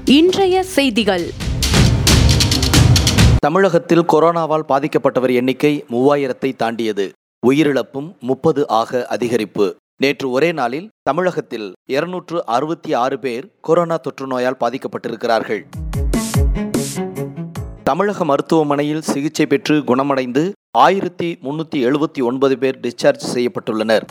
இன்றைய செய்திகள் தமிழகத்தில் கொரோனாவால் பாதிக்கப்பட்டவர் எண்ணிக்கை மூவாயிரத்தை தாண்டியது உயிரிழப்பும் முப்பது ஆக அதிகரிப்பு நேற்று ஒரே நாளில் தமிழகத்தில் இருநூற்று அறுபத்தி ஆறு பேர் கொரோனா தொற்று நோயால் பாதிக்கப்பட்டிருக்கிறார்கள் தமிழக மருத்துவமனையில் சிகிச்சை பெற்று குணமடைந்து ஆயிரத்தி முன்னூற்றி எழுபத்தி ஒன்பது பேர் டிஸ்சார்ஜ் செய்யப்பட்டுள்ளனர்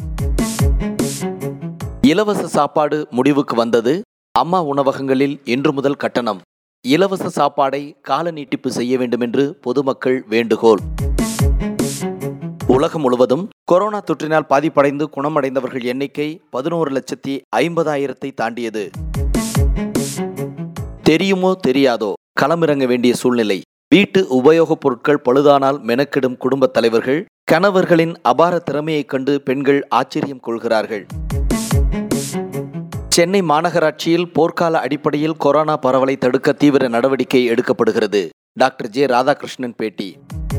இலவச சாப்பாடு முடிவுக்கு வந்தது அம்மா உணவகங்களில் இன்று முதல் கட்டணம் இலவச சாப்பாடை கால நீட்டிப்பு செய்ய வேண்டும் என்று பொதுமக்கள் வேண்டுகோள் உலகம் முழுவதும் கொரோனா தொற்றினால் பாதிப்படைந்து குணமடைந்தவர்கள் எண்ணிக்கை பதினோரு லட்சத்தி ஐம்பதாயிரத்தை தாண்டியது தெரியுமோ தெரியாதோ களமிறங்க வேண்டிய சூழ்நிலை வீட்டு உபயோகப் பொருட்கள் பழுதானால் மெனக்கெடும் குடும்பத் தலைவர்கள் கணவர்களின் அபார திறமையைக் கண்டு பெண்கள் ஆச்சரியம் கொள்கிறார்கள் சென்னை மாநகராட்சியில் போர்க்கால அடிப்படையில் கொரோனா பரவலை தடுக்க தீவிர நடவடிக்கை எடுக்கப்படுகிறது டாக்டர் ஜே ராதாகிருஷ்ணன் பேட்டி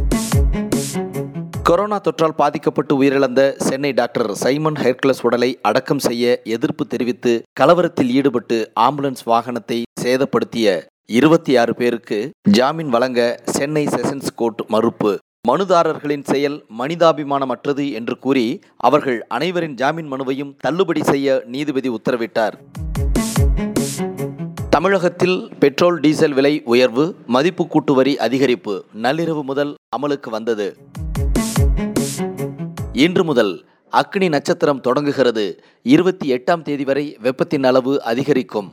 கொரோனா தொற்றால் பாதிக்கப்பட்டு உயிரிழந்த சென்னை டாக்டர் சைமன் ஹெர்குலஸ் உடலை அடக்கம் செய்ய எதிர்ப்பு தெரிவித்து கலவரத்தில் ஈடுபட்டு ஆம்புலன்ஸ் வாகனத்தை சேதப்படுத்திய இருபத்தி ஆறு பேருக்கு ஜாமீன் வழங்க சென்னை செஷன்ஸ் கோர்ட் மறுப்பு மனுதாரர்களின் செயல் மனிதாபிமானமற்றது என்று கூறி அவர்கள் அனைவரின் ஜாமீன் மனுவையும் தள்ளுபடி செய்ய நீதிபதி உத்தரவிட்டார் தமிழகத்தில் பெட்ரோல் டீசல் விலை உயர்வு மதிப்பு கூட்டு வரி அதிகரிப்பு நள்ளிரவு முதல் அமலுக்கு வந்தது இன்று முதல் அக்னி நட்சத்திரம் தொடங்குகிறது இருபத்தி எட்டாம் தேதி வரை வெப்பத்தின் அளவு அதிகரிக்கும்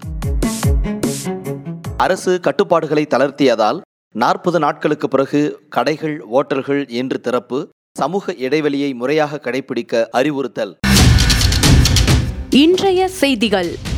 அரசு கட்டுப்பாடுகளை தளர்த்தியதால் நாற்பது நாட்களுக்கு பிறகு கடைகள் ஓட்டல்கள் என்று திறப்பு சமூக இடைவெளியை முறையாக கடைபிடிக்க அறிவுறுத்தல் இன்றைய செய்திகள்